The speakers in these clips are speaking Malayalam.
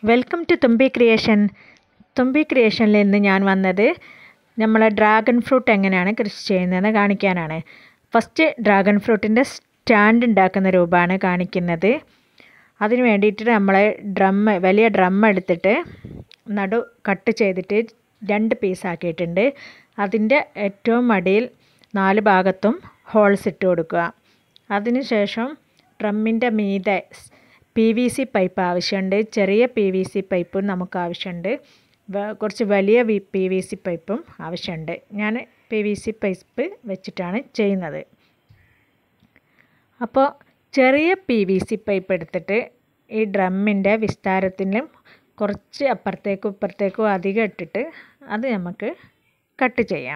വെൽക്കം ടു തുമ്പി ക്രിയേഷൻ തുമ്പി ക്രിയേഷനിൽ ഇന്ന് ഞാൻ വന്നത് നമ്മളെ ഡ്രാഗൺ ഫ്രൂട്ട് എങ്ങനെയാണ് കൃഷി ചെയ്യുന്നതെന്ന് കാണിക്കാനാണ് ഫസ്റ്റ് ഡ്രാഗൺ ഫ്രൂട്ടിൻ്റെ സ്റ്റാൻഡ് ഉണ്ടാക്കുന്ന രൂപമാണ് കാണിക്കുന്നത് അതിന് വേണ്ടിയിട്ട് നമ്മൾ ഡ്രം വലിയ ഡ്രം എടുത്തിട്ട് നടു കട്ട് ചെയ്തിട്ട് രണ്ട് പീസാക്കിയിട്ടുണ്ട് അതിൻ്റെ ഏറ്റവും അടിയിൽ നാല് ഭാഗത്തും ഹോൾസ് ഇട്ട് കൊടുക്കുക അതിനുശേഷം ഡ്രമ്മിൻ്റെ മീതെ പി വി സി പൈപ്പ് ആവശ്യമുണ്ട് ചെറിയ പി വി സി പൈപ്പും നമുക്ക് ആവശ്യമുണ്ട് കുറച്ച് വലിയ വി പി വി സി പൈപ്പും ആവശ്യമുണ്ട് ഞാൻ പി വി സി പൈപ്പ് വെച്ചിട്ടാണ് ചെയ്യുന്നത് അപ്പോൾ ചെറിയ പി വി സി പൈപ്പ് എടുത്തിട്ട് ഈ ഡ്രമ്മിൻ്റെ വിസ്താരത്തിനും കുറച്ച് അപ്പുറത്തേക്കും ഇപ്പുറത്തേക്കും അധികം ഇട്ടിട്ട് അത് നമുക്ക് കട്ട് ചെയ്യാം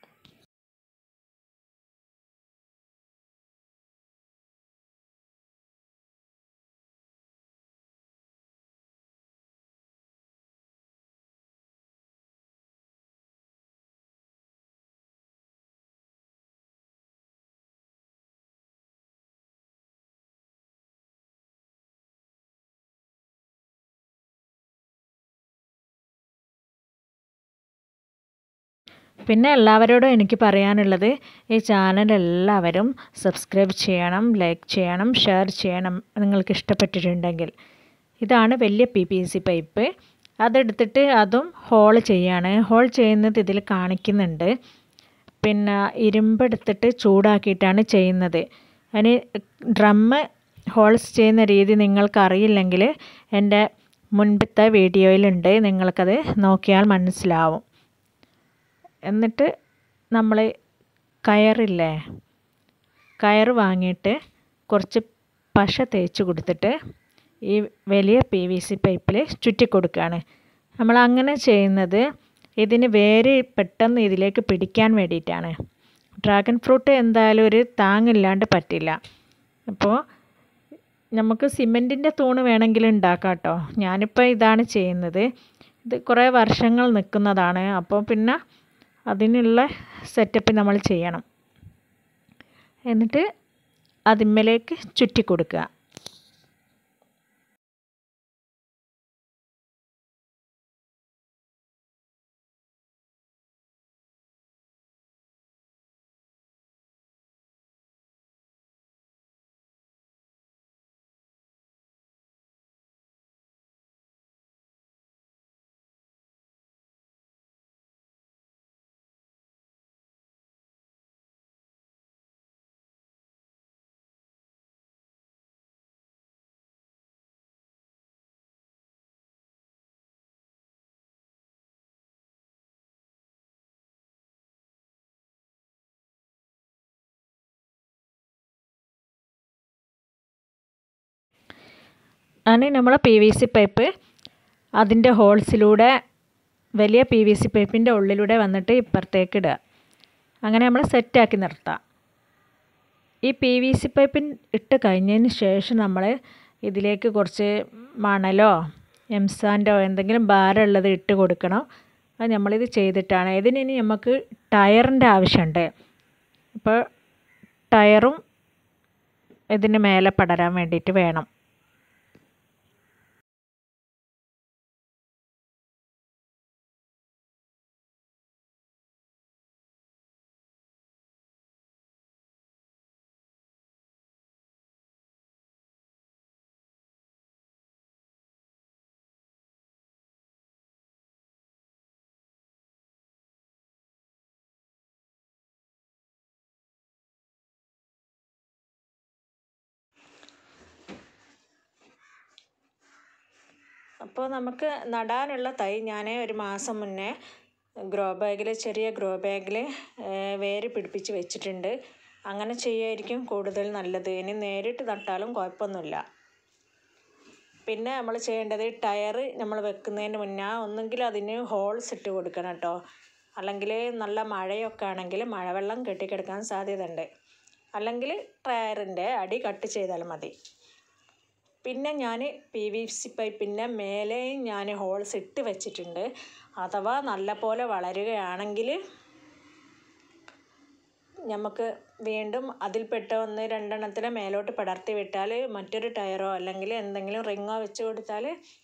പിന്നെ എല്ലാവരോടും എനിക്ക് പറയാനുള്ളത് ഈ ചാനൽ എല്ലാവരും സബ്സ്ക്രൈബ് ചെയ്യണം ലൈക്ക് ചെയ്യണം ഷെയർ ചെയ്യണം നിങ്ങൾക്ക് ഇഷ്ടപ്പെട്ടിട്ടുണ്ടെങ്കിൽ ഇതാണ് വലിയ പി പി സി പൈപ്പ് അതെടുത്തിട്ട് അതും ഹോൾ ചെയ്യാണ് ഹോൾ ചെയ്യുന്നത് ഇതിൽ കാണിക്കുന്നുണ്ട് പിന്നെ ഇരുമ്പെടുത്തിട്ട് ചൂടാക്കിയിട്ടാണ് ചെയ്യുന്നത് അതിന് ഡ്രമ്മ് ഹോൾസ് ചെയ്യുന്ന രീതി നിങ്ങൾക്കറിയില്ലെങ്കിൽ എൻ്റെ മുൻപത്തെ വീഡിയോയിലുണ്ട് നിങ്ങൾക്കത് നോക്കിയാൽ മനസ്സിലാവും എന്നിട്ട് നമ്മൾ കയറില്ലേ കയർ വാങ്ങിയിട്ട് കുറച്ച് പശ തേച്ച് കൊടുത്തിട്ട് ഈ വലിയ പി വി സി പൈപ്പിൽ ചുറ്റി കൊടുക്കുകയാണ് നമ്മൾ അങ്ങനെ ചെയ്യുന്നത് ഇതിന് വേര് പെട്ടെന്ന് ഇതിലേക്ക് പിടിക്കാൻ വേണ്ടിയിട്ടാണ് ഡ്രാഗൺ ഫ്രൂട്ട് എന്തായാലും ഒരു താങ്ങില്ലാണ്ട് പറ്റില്ല അപ്പോൾ നമുക്ക് സിമെൻറ്റിൻ്റെ തൂണ് വേണമെങ്കിൽ ഉണ്ടാക്കാം കേട്ടോ ഞാനിപ്പോൾ ഇതാണ് ചെയ്യുന്നത് ഇത് കുറേ വർഷങ്ങൾ നിൽക്കുന്നതാണ് അപ്പോൾ പിന്നെ അതിനുള്ള സെറ്റപ്പ് നമ്മൾ ചെയ്യണം എന്നിട്ട് അതിന്മേലേക്ക് ചുറ്റി കൊടുക്കുക ആണ് നമ്മൾ പി വി സി പൈപ്പ് അതിൻ്റെ ഹോൾസിലൂടെ വലിയ പി വി സി പൈപ്പിൻ്റെ ഉള്ളിലൂടെ വന്നിട്ട് ഇപ്പുറത്തേക്ക് ഇടുക അങ്ങനെ നമ്മൾ സെറ്റാക്കി നിർത്താം ഈ പി വി സി പൈപ്പിൻ ഇട്ട് കഴിഞ്ഞതിന് ശേഷം നമ്മൾ ഇതിലേക്ക് കുറച്ച് മണലോ എംസാൻഡോ എന്തെങ്കിലും ഭാരമുള്ളത് ഇട്ട് കൊടുക്കണം അത് നമ്മളിത് ചെയ്തിട്ടാണ് ഇതിന് ഇനി നമുക്ക് ടയറിൻ്റെ ആവശ്യമുണ്ട് അപ്പോൾ ടയറും ഇതിന് മേലെ പടരാൻ വേണ്ടിയിട്ട് വേണം അപ്പോൾ നമുക്ക് നടാനുള്ള തൈ ഞാൻ ഒരു മാസം മുന്നേ ഗ്രോ ബാഗിൽ ചെറിയ ഗ്രോ ബാഗിൽ വേര് പിടിപ്പിച്ച് വെച്ചിട്ടുണ്ട് അങ്ങനെ ചെയ്യുമായിരിക്കും കൂടുതൽ നല്ലത് ഇനി നേരിട്ട് നട്ടാലും കുഴപ്പമൊന്നുമില്ല പിന്നെ നമ്മൾ ചെയ്യേണ്ടത് ടയർ നമ്മൾ വെക്കുന്നതിന് മുന്നേ ഒന്നെങ്കിൽ അതിന് ഹോൾസ് ഇട്ട് കൊടുക്കണം കേട്ടോ അല്ലെങ്കിൽ നല്ല മഴയൊക്കെ ആണെങ്കിൽ മഴവെള്ളം കെട്ടിക്കിടക്കാൻ സാധ്യതയുണ്ട് അല്ലെങ്കിൽ ടയറിൻ്റെ അടി കട്ട് ചെയ്താൽ മതി പിന്നെ ഞാൻ പി വി സി പൈപ്പിൻ്റെ മേലെയും ഞാൻ ഹോൾസ് ഇട്ട് വെച്ചിട്ടുണ്ട് അഥവാ നല്ല പോലെ വളരുകയാണെങ്കിൽ നമുക്ക് വീണ്ടും അതിൽപ്പെട്ട ഒന്ന് രണ്ടെണ്ണത്തിനെ മേലോട്ട് പടർത്തി വിട്ടാൽ മറ്റൊരു ടയറോ അല്ലെങ്കിൽ എന്തെങ്കിലും റിങ്ങോ വെച്ച് കൊടുത്താൽ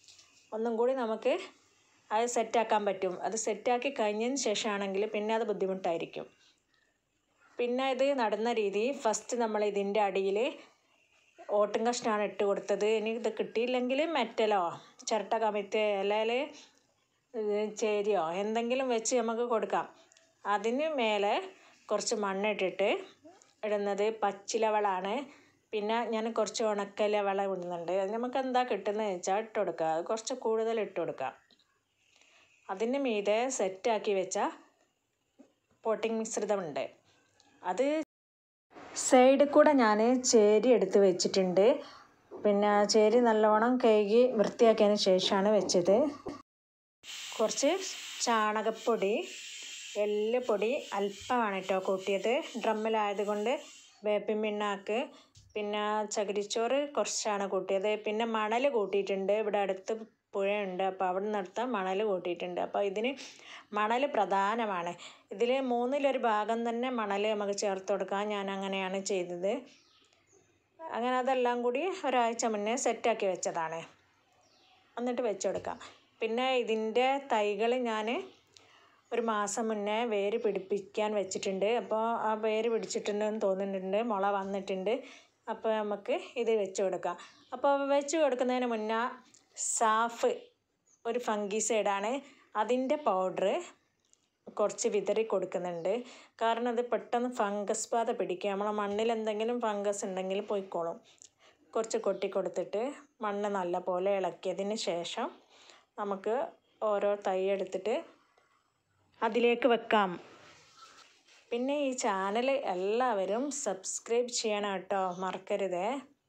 ഒന്നും കൂടി നമുക്ക് അത് സെറ്റാക്കാൻ പറ്റും അത് സെറ്റാക്കി കഴിഞ്ഞതിന് ശേഷമാണെങ്കിൽ പിന്നെ അത് ബുദ്ധിമുട്ടായിരിക്കും പിന്നെ ഇത് നടുന്ന രീതി ഫസ്റ്റ് നമ്മൾ ഇതിൻ്റെ അടിയിൽ ഓട്ടും കഷ്ണമാണ് ഇട്ട് കൊടുത്തത് ഇനി ഇത് കിട്ടിയില്ലെങ്കിൽ മെറ്റലോ ചിരട്ട കമിത്ത് അല്ലെങ്കിൽ ചേരിയോ എന്തെങ്കിലും വെച്ച് നമുക്ക് കൊടുക്കാം അതിന് മേലെ കുറച്ച് മണ്ണിട്ടിട്ട് ഇടുന്നത് പച്ചിലവളാണ് പിന്നെ ഞാൻ കുറച്ച് ഉണക്കലവള ഇടുന്നുണ്ട് അത് നമുക്ക് എന്താ കിട്ടുന്നത് വെച്ചാൽ ഇട്ട് കൊടുക്കുക അത് കുറച്ച് കൂടുതൽ ഇട്ട് കൊടുക്കാം അതിന് മീതെ സെറ്റാക്കി വെച്ച പോട്ടിംഗ് മിശ്രിതമുണ്ട് അത് സൈഡിൽ കൂടെ ഞാൻ ചേരി എടുത്ത് വെച്ചിട്ടുണ്ട് പിന്നെ ചേരി നല്ലോണം കഴുകി വൃത്തിയാക്കിയതിന് ശേഷമാണ് വെച്ചത് കുറച്ച് ചാണകപ്പൊടി എല്ലുപൊടി അല്പമാണ് കേട്ടോ കൂട്ടിയത് ഡ്രമ്മിലായതുകൊണ്ട് വേപ്പിൻ പിണ്ണാക്ക് പിന്നെ ചകിരിച്ചോറ് കുറച്ചാണ് കൂട്ടിയത് പിന്നെ മണൽ കൂട്ടിയിട്ടുണ്ട് ഇവിടെ അടുത്ത് പുഴയുണ്ട് അപ്പോൾ അവിടെ നിന്നെടുത്ത മണൽ കൂട്ടിയിട്ടുണ്ട് അപ്പോൾ ഇതിന് മണൽ പ്രധാനമാണ് ഇതിൽ മൂന്നിലൊരു ഭാഗം തന്നെ മണൽ നമുക്ക് ചേർത്ത് കൊടുക്കാം ഞാൻ അങ്ങനെയാണ് ചെയ്തത് അങ്ങനെ അതെല്ലാം കൂടി ഒരാഴ്ച മുന്നേ സെറ്റാക്കി വെച്ചതാണ് എന്നിട്ട് വെച്ച് കൊടുക്കാം പിന്നെ ഇതിൻ്റെ തൈകൾ ഞാൻ ഒരു മാസം മുന്നേ വേര് പിടിപ്പിക്കാൻ വെച്ചിട്ടുണ്ട് അപ്പോൾ ആ വേര് പിടിച്ചിട്ടുണ്ടെന്ന് തോന്നുന്നുണ്ട് മുള വന്നിട്ടുണ്ട് അപ്പോൾ നമുക്ക് ഇത് വെച്ച് കൊടുക്കാം അപ്പോൾ വെച്ച് കൊടുക്കുന്നതിന് മുന്നേ സാഫ് ഒരു ഫംഗിസൈഡാണ് അതിൻ്റെ പൗഡർ കുറച്ച് വിതറി കൊടുക്കുന്നുണ്ട് കാരണം അത് പെട്ടെന്ന് ഫംഗസ് ബാധ പിടിക്കുക നമ്മളെ മണ്ണിൽ എന്തെങ്കിലും ഫംഗസ് ഉണ്ടെങ്കിൽ പോയിക്കോളും കുറച്ച് കൊട്ടി കൊടുത്തിട്ട് മണ്ണ് നല്ലപോലെ ഇളക്കിയതിന് ശേഷം നമുക്ക് ഓരോ തൈ എടുത്തിട്ട് അതിലേക്ക് വെക്കാം പിന്നെ ഈ ചാനൽ എല്ലാവരും സബ്സ്ക്രൈബ് ചെയ്യണം കേട്ടോ മറക്കരുതേ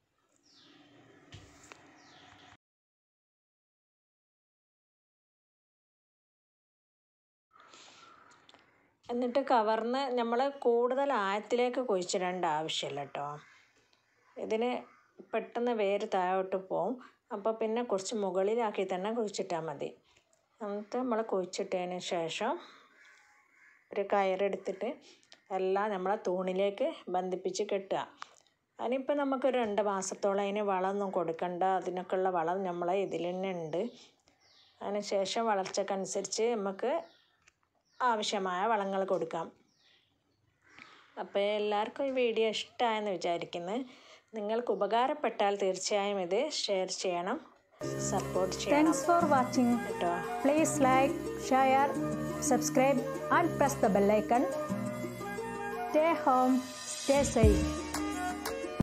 എന്നിട്ട് കവർന്ന് നമ്മൾ കൂടുതൽ ആഴത്തിലേക്ക് കുഴിച്ചിടേണ്ട ആവശ്യമില്ല കേട്ടോ ഇതിന് പെട്ടെന്ന് വേര് താഴോട്ട് പോവും അപ്പോൾ പിന്നെ കുറച്ച് മുകളിലാക്കി തന്നെ കുഴിച്ചിട്ടാൽ മതി എന്നിട്ട് നമ്മൾ കുഴിച്ചിട്ടതിന് ശേഷം ഒരു കയറെടുത്തിട്ട് എല്ലാം നമ്മളെ തൂണിലേക്ക് ബന്ധിപ്പിച്ച് കെട്ടുക അതിനിപ്പോൾ നമുക്കൊരു രണ്ട് മാസത്തോളം അതിന് വളമൊന്നും കൊടുക്കണ്ട അതിനൊക്കെയുള്ള വളം നമ്മളെ ഇതിൽ തന്നെ ഉണ്ട് അതിന് ശേഷം വളർച്ചക്കനുസരിച്ച് നമുക്ക് ആവശ്യമായ വളങ്ങൾ കൊടുക്കാം അപ്പോൾ എല്ലാവർക്കും ഈ വീഡിയോ ഇഷ്ടമായെന്ന് വിചാരിക്കുന്നു നിങ്ങൾക്ക് ഉപകാരപ്പെട്ടാൽ തീർച്ചയായും ഇത് ഷെയർ ചെയ്യണം സപ്പോർട്ട് ചെയ്യണം Thanks for watching. കേട്ടോ Please like, share, subscribe and press the bell icon. Stay home, stay safe.